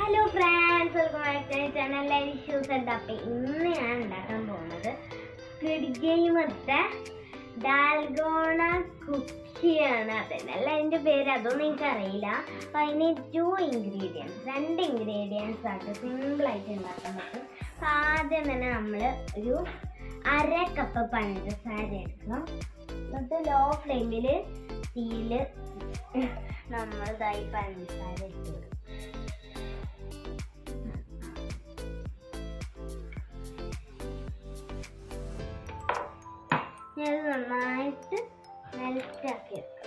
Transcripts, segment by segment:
Hello friends welcome back to channel issues ഉണ്ട് അപ്പം ഇന്ന് ഞാൻ ഉണ്ടാക്കാൻ പോകുന്നത് സ്ക്വിഡ് ഗെയിമത്തെ ഡാൽഗോണ കുക്കിയാണ് അതല്ല അതിൻ്റെ പേര് അതൊന്നും എനിക്ക് അറിയില്ല അപ്പം അതിന് ടു ഇൻഗ്രീഡിയൻസ് രണ്ട് ഇൻഗ്രീഡിയൻസ് ആയിട്ട് സിമ്പിളായിട്ട് ഉണ്ടാക്കാൻ പറ്റും അപ്പം ആദ്യം തന്നെ നമ്മൾ ഒരു അര കപ്പ് പഞ്ചസാര എടുക്കണം എന്നിട്ട് ലോ ഫ്ലെയിമിൽ തീയിൽ നമ്മൾ ഇതായി പഞ്ചസാര ഇട്ട് കൊടുക്കും ഞാൻ ഇത് നന്നായിട്ട് മെൽറ്റാക്കി വെക്കാം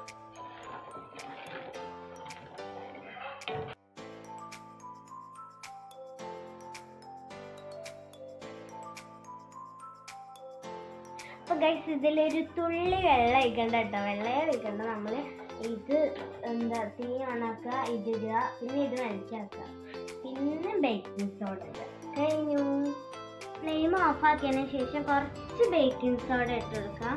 അപ്പൊ ഗൈസ് ഇതിലൊരു തുള്ളി വെള്ളം ഒഴിക്കണ്ട കേട്ടോ വെള്ളം ഒഴിക്കണ്ട നമ്മൾ ഇത് എന്താ തീ ഓണാക്കുക ഇത് ഇടുക പിന്നെ ഇത് വലിച്ചാക്കുക പിന്നെ ബേക്കിംഗ് സോഡ ഇടുക കഴിഞ്ഞു ഫ്ലെയിം ഓഫ് ആക്കിയതിന് ശേഷം കുറച്ച് ബേക്കിംഗ് സോഡ ഇട്ട് കൊടുക്കാം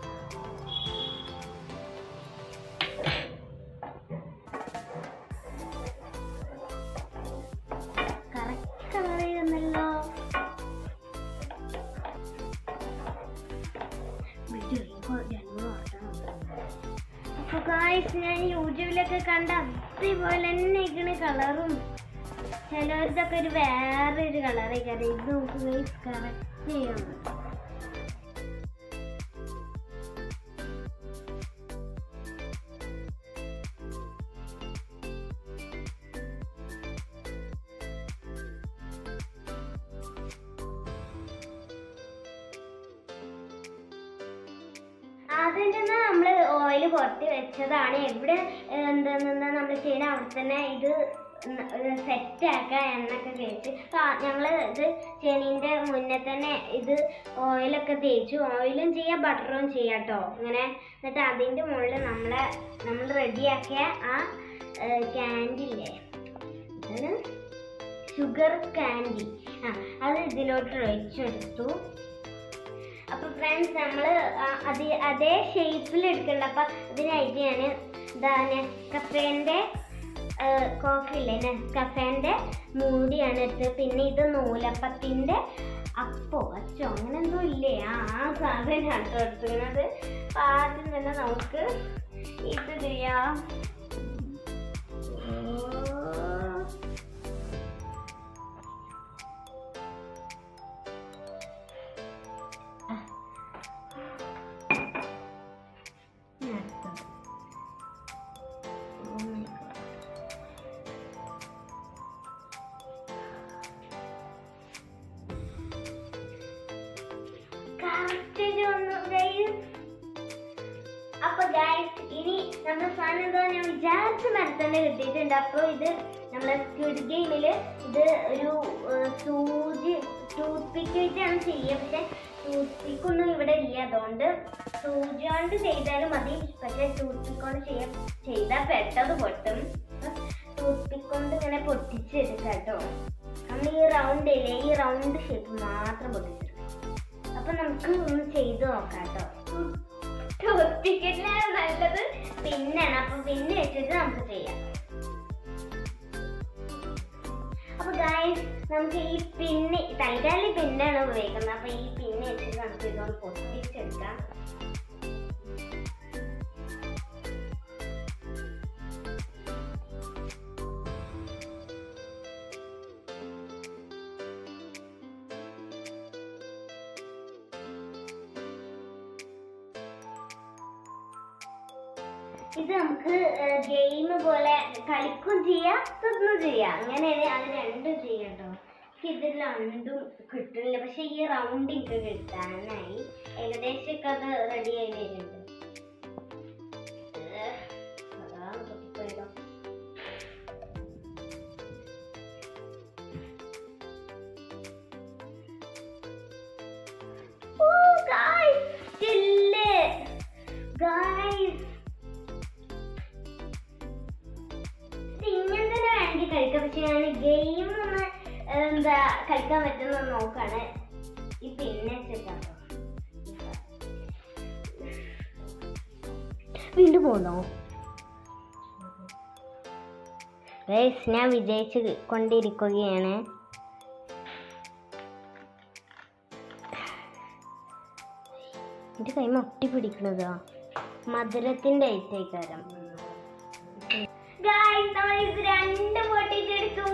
കറക്റ്റ് കളർ ചെയ്യുന്നല്ലോ അപ്പൊ ഗായ്സ് ഞാൻ യൂട്യൂബിലൊക്കെ കണ്ട അതേപോലെ തന്നെ ഇരിക്കണ കളറും ചിലവരുതൊക്കെ ഒരു വേറൊരു കളറേക്കാരം ഇത് നമുക്ക് ഗൈസ് കറക്റ്റ് ചെയ്യണം ആദ്യം തന്നെ നമ്മൾ ഓയിൽ പുറത്ത് വെച്ചതാണ് എവിടെ എന്താണെന്ന് നമ്മൾ ചെയ്യണ അവിടെ തന്നെ ഇത് സെറ്റ് ആക്കുക എണ്ണൊക്കെ തേച്ച് ഞങ്ങൾ ഇത് ചെണീൻ്റെ മുന്നേ തന്നെ ഇത് ഓയിലൊക്കെ തേച്ചു ഓയിലും ചെയ്യാം ബട്ടറും ചെയ്യാം കേട്ടോ ഇങ്ങനെ എന്നിട്ട് അതിൻ്റെ മുകളിൽ നമ്മളെ നമ്മൾ റെഡിയാക്കിയ ആ ക്യാൻഡി ഇല്ലേ അത് ഷുഗർ കാൻഡി ആ അത് ഇതിലോട്ട് ഒഴിച്ചെടുത്തു അപ്പൊ ഫ്രണ്ട്സ് നമ്മൾ അത് അതേ ഷേപ്പിൽ എടുക്കണ്ട അപ്പൊ അതിനായിട്ട് ഞാൻ ഇതാ നെസ്കഫേന്റെ കോഫി ഇല്ലേ നെസ്കഫേന്റെ മൂടിയാണ് എടുത്തത് പിന്നെ ഇത് നൂലപ്പത്തിന്റെ അപ്പോ അച്ചോ അങ്ങനെ എന്തോ ഇല്ലേ ആ ആ സാധനമാണ് കേട്ടോ എടുത്തിരുന്നത് അപ്പൊ ആദ്യം തന്നെ നമുക്ക് ഇത് ചെയ്യാം ഓ. Yes. Oh my god. Correct വന്നു ഗൈസ് അപ്പൊ ഗൈസ് ഇനി നമ്മുടെ സാധനം എന്തോ ഞാൻ വിചാരിച്ച മരത്തന്നെ കിട്ടിയിട്ടുണ്ട് അപ്പോൾ ഇത് നമ്മളെ സ്ക്വിഡ് ഗെയിമിൽ ഇത് ഒരു ഏർ, സൂചി ടൂത്ത് പിക്ക് വെച്ചാണ് ചെയ്യുക പക്ഷെ ടൂത്ത് പിക്ക് ഒന്നും ഇവിടെ ഇല്ല അതുകൊണ്ട് സൂചി കൊണ്ട് ചെയ്താലും മതി പക്ഷെ ടൂത്ത് പിക്ക് കൊണ്ട് ചെയ്യാൻ ചെയ്താൽ പെട്ടത് പൊട്ടും ടൂത്ത് പിക്ക് കൊണ്ട് ഇങ്ങനെ പൊട്ടിച്ചെടുക്കാം കേട്ടോ നമ്മൾ ഈ റൗണ്ട് ഇല്ലേ ഈ റൗണ്ട് ഷേപ്പ് മാത്രം പൊട്ടിച്ചെടുക്കാം അപ്പൊ നമുക്ക് ഒന്ന് ചെയ്ത് നോക്കാം കേട്ടോ ടൂത്ത് പിക്കിലാണ് നല്ലത് പിന്നാണ് അപ്പൊ പിന്നെ വെച്ചിട്ട് നമുക്ക് ചെയ്യാം അപ്പൊ ഗായ്സ് നമുക്ക് ഈ പിന്ന് തൽക്കാലം ഈ പിന്നാണ് ഉപയോഗിക്കുന്നത് അപ്പൊ ഈ പിന്ന് വെച്ചിട്ട് നമുക്ക് ഇതൊന്ന് പൊട്ടിച്ചെടുക്കാം ഇത് നമുക്ക് ഗെയിം പോലെ കളിക്കും ചെയ്യാം തിന്നും ചെയ്യാം അങ്ങനെയാണ് അത് രണ്ടും ചെയ്യട്ടോ ഇത് രണ്ടും കിട്ടുന്നില്ല പക്ഷെ ഈ റൗണ്ട് എനിക്ക് കിട്ടാനായി ഏകദേശം ഒക്കെ അത് റെഡി ആയി വരുന്നുണ്ട് ഏഹ്, അതാ പൊട്ടിപ്പോയതോ. ഓ, guys, still. Guys, ഇങ്ങനെ തന്നെ വേണമെങ്കിൽ കളിക്കാം പക്ഷെ ഞാൻ ഗെയിം ഒന്ന് എന്താ കളിക്കാൻ പറ്റുന്ന നോക്കാണ് ഈ പിന്നെ വെച്ചിട്ടാട്ടോ വീണ്ടും പോന്നോ ഗൈസ് ഞാൻ വിജയിച്ച് കൊണ്ടിരിക്കുകയാണ് എൻ്റെ കൈ ഒട്ടി പിടിക്കണതാ മധുരത്തിന്റെ ഐറ്റേക്കാരം ഗായ്സ് നമ്മൾ ഇത് രണ്ട് പൊട്ടിച്ചെടുത്തു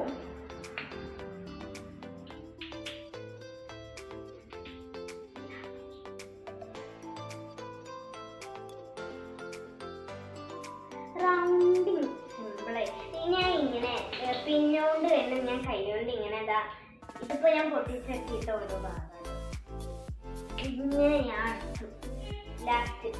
റൗണ്ടിങ് സിമ്പിളായി ഞാൻ ഇങ്ങനെ ഏ, പിന്നോണ്ട് വേണം ഞാൻ കൈകൊണ്ട് ഇങ്ങനെ ഇതാ ഇതിപ്പോ ഞാൻ പൊട്ടിച്ചെടുത്തിട്ട് ഓരോ ഭാഗം ഇങ്ങനെ ഞാൻ ലാസ്റ്റ്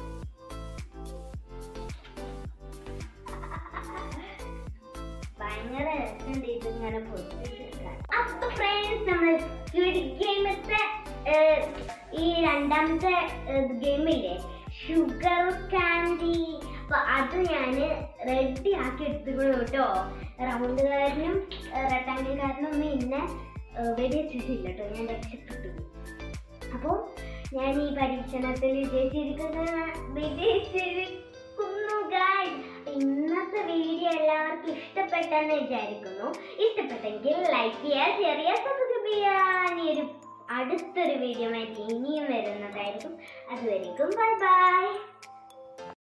ഭയങ്കര രസമുണ്ട് ഇതിങ്ങനെ പൊട്ടിച്ചെടുക്കാൻ അപ്പൊ ഫ്രണ്ട്സ് നമ്മൾ സ്ക്വിഡ് ഗെയിമത്തെ ഈ രണ്ടാമത്തെ ഗെയിമില്ലേ ഷുഗർ കാൻഡി അപ്പൊ അത് ഞാൻ റെഡി ആക്കി എടുത്തുകൊണ്ട് കേട്ടോ റൗണ്ടുകാരനും റെക്ടാങ്കിൾക്കാരനും ഒന്നും ഇന്നെ വെടിവെച്ചിട്ടില്ല കേട്ടോ ഞാൻ രക്ഷപ്പെട്ടു അപ്പോൾ ഞാൻ ഈ പരീക്ഷണത്തിൽ വിജയിച്ചിരിക്കുന്ന വിജയിച്ചിരിക്കുന്നു guys. ഇന്നത്തെ വീഡിയോ എല്ലാവർക്കും ഇഷ്ടപ്പെട്ടെന്ന് വിചാരിക്കുന്നു ഇഷ്ടപ്പെട്ടെങ്കിൽ ലൈക്ക് ചെയ്യുക ഷെയർ ചെയ്യുക സബ്സ്ക്രൈബ് ചെയ്യുക ഇനി ഒരു അടുത്തൊരു വീഡിയോ ആയിട്ട് ഇനിയും വരുന്നതായിരിക്കും അതുവരെയും ബൈ ബൈ